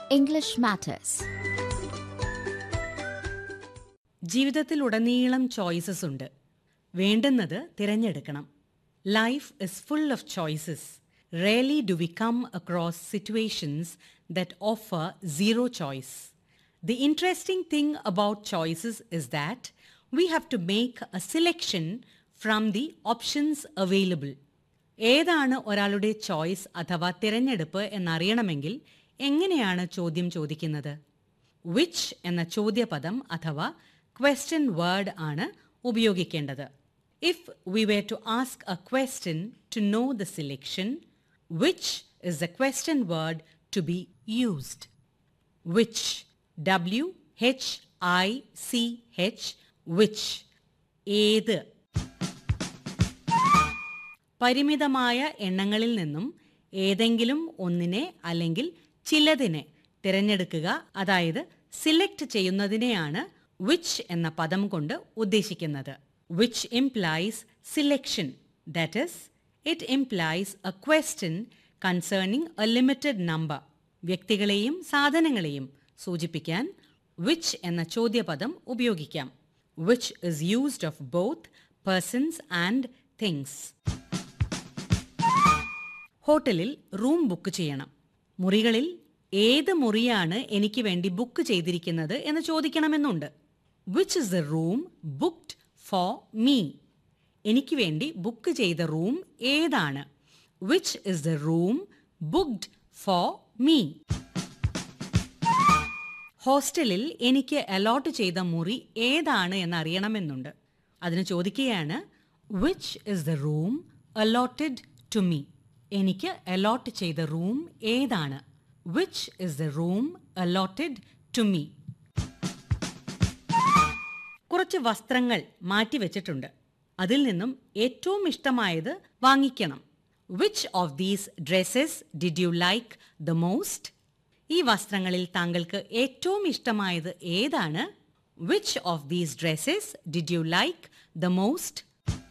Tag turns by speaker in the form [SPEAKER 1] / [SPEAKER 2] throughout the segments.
[SPEAKER 1] English Matters.
[SPEAKER 2] ജീവിതത്തിലുടനീളം choices ഉണ്ട് വേണ്ടുന്നത് തിരഞ്ഞെടുക്കണം life is full of choices really do we come across situations that offer zero choice the interesting thing about choices is that we have to make a selection from the options available ഏതാണ് ഒരാളുടെ choice അഥവാ തിരഞ്ഞെടുപ്പ് എന്നറിയണമെങ്കിൽ എങ്ങനെയാണ് ചോദ്യം ചോദിക്കുന്നത് which എന്ന ചോദ്യപദം അഥവാ question word ആണ് ഉപയോഗിക്കേണ്ടത് ഇഫ് വി വേ to ask a question to know the selection which is the question word to be used which W H I C H which ഏത് പരിമിതമായ എണ്ണങ്ങളിൽ നിന്നും ഏതെങ്കിലും ഒന്നിനെ അല്ലെങ്കിൽ ചിലതിനെ തിരഞ്ഞെടുക്കുക അതായത് സിലക്ട് ചെയ്യുന്നതിനെയാണ് വിച്ച് എന്ന പദം കൊണ്ട് ഉദ്ദേശിക്കുന്നത് which implies selection that is it implies a question concerning a limited number വ്യക്തികളെയും സാധനങ്ങളെയും സൂചിപ്പിക്കാൻ വിച്ച് എന്ന ചോദ്യപദം ഉപയോഗിക്കാം which is used of both persons and things ഹോട്ടലിൽ റൂം ബുക്ക് ചെയ്യണം മുറികളിൽ ഏത് മുറിയാണ് എനിക്ക് വേണ്ടി ബുക്ക് ചെയ്തിരിക്കുന്നത് എന്ന് ചോദിക്കണമെന്നുണ്ട് which is the room booked for me എനിക്ക് വേണ്ടി ബുക്ക് ചെയ്ത റൂം ഏതാണ് which is the room booked for me ഹോസ്റ്റലിൽ എനിക്ക് അലോട്ട് ചെയ്ത മുറി ഏതാണ് എന്നറിയണമെന്നുണ്ട് അതിന് ചോദിക്കുകയാണ് which is the room allotted to me എനിക്ക് അലോട്ട് ചെയ്ത റൂം ഏതാണ് which is the room allotted to me കുറച്ച് വസ്ത്രങ്ങൾ മാറ്റിവെച്ചിട്ടുണ്ട് അതിൽ നിന്നും ഏറ്റവും ഇഷ്ടമായത് വാങ്ങിക്കണം which of these dresses did you like the most ഈ വസ്ത്രങ്ങളിൽ താങ്കൾക്ക് ഏറ്റവും ഇഷ്ടമായത് ഏതാണ് which of these dresses did you like the most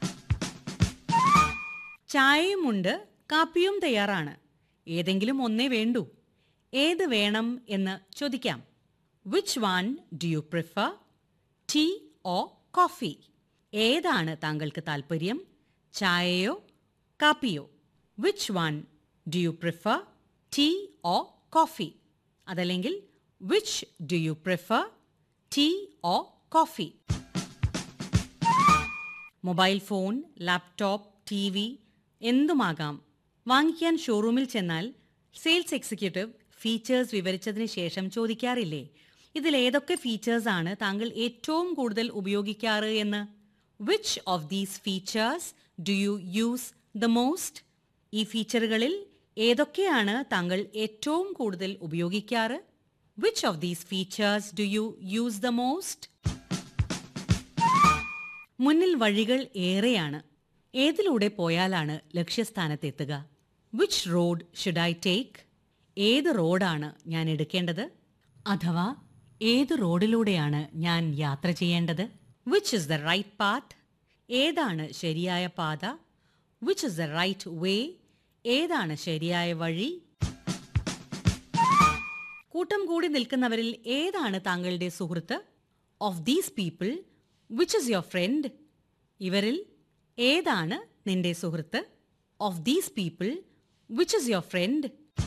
[SPEAKER 2] ചായയുമുണ്ട് കാപ്പിയും തയ്യാറാണ് ഏതെങ്കിലും ഒന്നേ വേണ്ടൂ ഏത് വേണം എന്ന് ചോദിക്കാം which one do you prefer tea or coffee ഏതാണ് താങ്കൾക്ക് താല്പര്യം ചായയോ കാപ്പിയോ which one do you prefer tea or coffee അതല്ലെങ്കിൽ which do you prefer tea or coffee mobile phone laptop T V എന്തുമാകാം വാങ്ങിക്കാൻ ഷോറൂമിൽ ചെന്നാൽ സെയിൽസ് എക്സിക്യൂട്ടീവ് ഫീച്ചേഴ്സ് വിവരിച്ചതിന് ശേഷം ചോദിക്കാറില്ലേ ഇതിൽ ഏതൊക്കെ ഫീച്ചേഴ്സ് ആണ് താങ്കൾ ഏറ്റവും കൂടുതൽ ഉപയോഗിക്കാറ് എന്ന് which of these features do you use the most ഈ ഫീച്ചറുകളിൽ ഏതൊക്കെയാണ് താങ്കൾ ഏറ്റവും കൂടുതൽ ഉപയോഗിക്കാറ് which of these features do you use the most മുന്നിൽ വഴികൾ ഏറെയാണ് ഏതിലൂടെ പോയാലാണ് ലക്ഷ്യസ്ഥാനത്തെത്തുക which road should I take ഏത് റോഡാണ് ഞാൻ എടുക്കേണ്ടത് അഥവാ ഏത് റോഡിലൂടെയാണ് ഞാൻ യാത്ര ചെയ്യേണ്ടത് which is the right path ഏതാണ് ശരിയായ പാത which is the right way ഏതാണ് ശരിയായ വഴി കൂട്ടം കൂടി നിൽക്കുന്നവരിൽ ഏതാണ് താങ്കളുടെ സുഹൃത്ത് of these people which is your friend ഇവരിൽ ഏതാണ് നിന്റെ സുഹൃത്ത് of these people which is your front